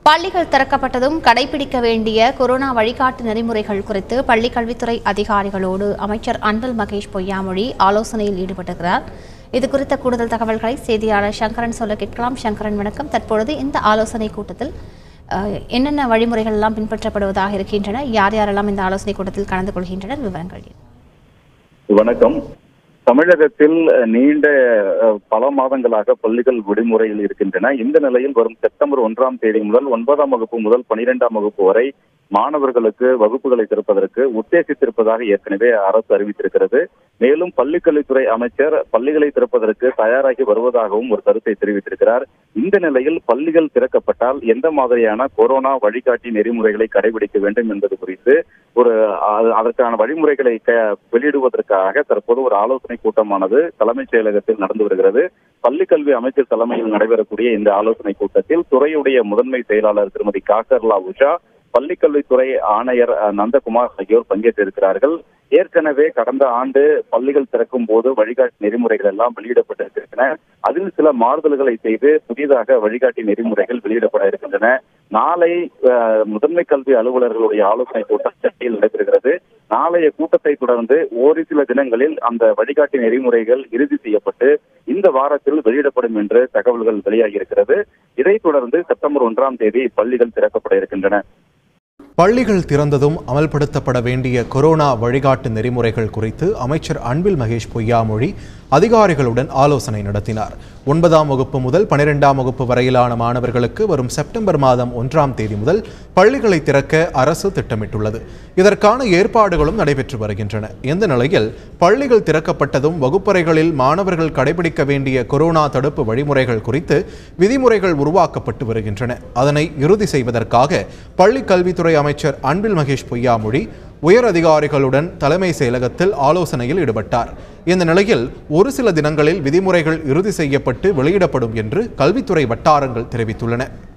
பள்ளிகள் திறக்கப்பட்டதும் கடைபிடிக்க வேண்டிய கொரோனா வழிகாட்டு நெறிமுறைகள் குறித்து பள்ளிக் கல்வித்துறை அதிகாரிகளோடு அமைச்சர் அன்பில் மகேஷ் பொய்யாமொழி ஆலோசனையில் ஈடுபட்டிருக்கிறார் இது குறித்த கூடுதல் தகவல்களை செய்தியாளர் சங்கரன் சொல்ல கேட்கலாம் சங்கரன் வணக்கம் தற்பொழுது இந்த ஆலோசனை கூட்டத்தில் அஹ், என்னென்ன வழிமுறைகள் எல்லாம் பின்பற்றப்படுவதாக இருக்கின்றன யார் யாரெல்லாம் இந்த ஆலோசனை கூட்டத்தில் கலந்து கொள்கின்றனர் விவரங்கள் என்ன? வணக்கம் தமிழகத்தில் அஹ், நீண்ட அஹ், பல மாதங்களாக பள்ளிகள் விடுமுறையில் இருக்கின்றன இந்த நிலையில் வரும் செப்டம்பர் ஒன்றாம் தேதி முதல் ஒன்பதாம் வகுப்பு முதல் பனிரெண்டாம் வகுப்பு வரை மாணவர்களுக்கு வகுப்புகளை திறப்பதற்கு உத்தேசித்திருப்பதாக ஏற்கனவே அரசு அறிவித்திருக்கிறது மேலும் பள்ளிக்கல்வித்துறை அமைச்சர் பள்ளிகளை திறப்பதற்கு தயாராகி வருவதாகவும் ஒரு கருத்தை தெரிவித்திருக்கிறார் இந்த நிலையில் பள்ளிகள் திறக்கப்பட்டால் எந்த மாதிரியான கொரோனா வழிகாட்டி நெறிமுறைகளை கடைபிடிக்க வேண்டும் என்பது குறித்து ஒரு அ- அதற்கான வழிமுறைகளை க- வெளியிடுவதற்காக தற்போது ஒரு ஆலோசனை கூட்டமானது தலைமைச் செயலகத்தில் நடந்து வருகிறது பள்ளிக்கல்வி அமைச்சர் தலைமையில் நடைபெறக்கூடிய இந்த ஆலோசனை கூட்டத்தில் துறையுடைய முதன்மை செயலாளர் திருமதி காக்கர்லா உஷா பள்ளிக்கல்வித்துறை ஆணையர் அஹ், நந்தகுமார் ஆகியோர் பங்கேற்றிருக்கிறார்கள் ஏற்கனவே கடந்த ஆண்டு பள்ளிகள் திறக்கும் போது வழிகாட்டி நெறிமுறைகள் எல்லாம் வெளியிடப்பட்டிருக்கின்றன அதில் சில மாறுதல்களை செய்து புதிதாக வழிகாட்டி நெறிமுறைகள் வெளியிடப்பட இருக்கின்றன நாளை அஹ், முதன்மை கல்வி அலுவலர்களுடைய ஆலோசனை கூட்டம் சென்னையில் நடைபெறுகிறது நாளைய கூட்டத்தை தொடர்ந்து ஓரிரு சில தினங்களில் அந்த வழிகாட்டி நெறிமுறைகள் இறுதி செய்யப்பட்டு இந்த வாரத்தில் வெளியிடப்படும் என்று தகவல்கள் வெளியாகி இருக்கிறது இதைத் தொடர்ந்து செப்டம்பர் ஒன்றாம் தேதி பள்ளிகள் திறக்கப்பட இருக்கின்றன பள்ளிகள் திறந்ததும் அமல்படுத்தப்பட வேண்டிய கொரோனா வழிகாட்டு நெறிமுறைகள் குறித்து அமைச்சர் அன்பில் மகேஷ் பொய்யாமொழி அதிகாரிகளுடன் ஆலோசனை நடத்தினார் ஒன்பதாம் வகுப்பு முதல் பனிரெண்டாம் வகுப்பு வரையிலான மாணவர்களுக்கு வரும் செப்டம்பர் மாதம் ஒன்றாம் தேதி முதல் பள்ளிகளை திறக்க அரசு திட்டமிட்டுள்ளது இதற்கான ஏற்பாடுகளும் நடைபெற்று வருகின்றன இந்த நிலையில் பள்ளிகள் திறக்கப்பட்டதும் வகுப்பறைகளில் மாணவர்கள் கடைபிடிக்க வேண்டிய கொரோனா தடுப்பு வழிமுறைகள் குறித்து விதிமுறைகள் உருவாக்கப்பட்டு வருகின்றன அதனை இறுதி செய்வதற்காக பள்ளி கல்வித்துறை அமைச்சர் அன்பில் மகேஷ் பொய்யாமொழி உயர் அதிகாரிகளுடன் தலைமை செயலகத்தில் ஆலோசனையில் ஈடுபட்டார் இந்த நிலையில் ஒரு சில தினங்களில் விதிமுறைகள் இறுதி செய்யப்பட்டு வெளியிடப்படும் என்று கல்வித்துறை வட்டாரங்கள் தெரிவித்துள்ளன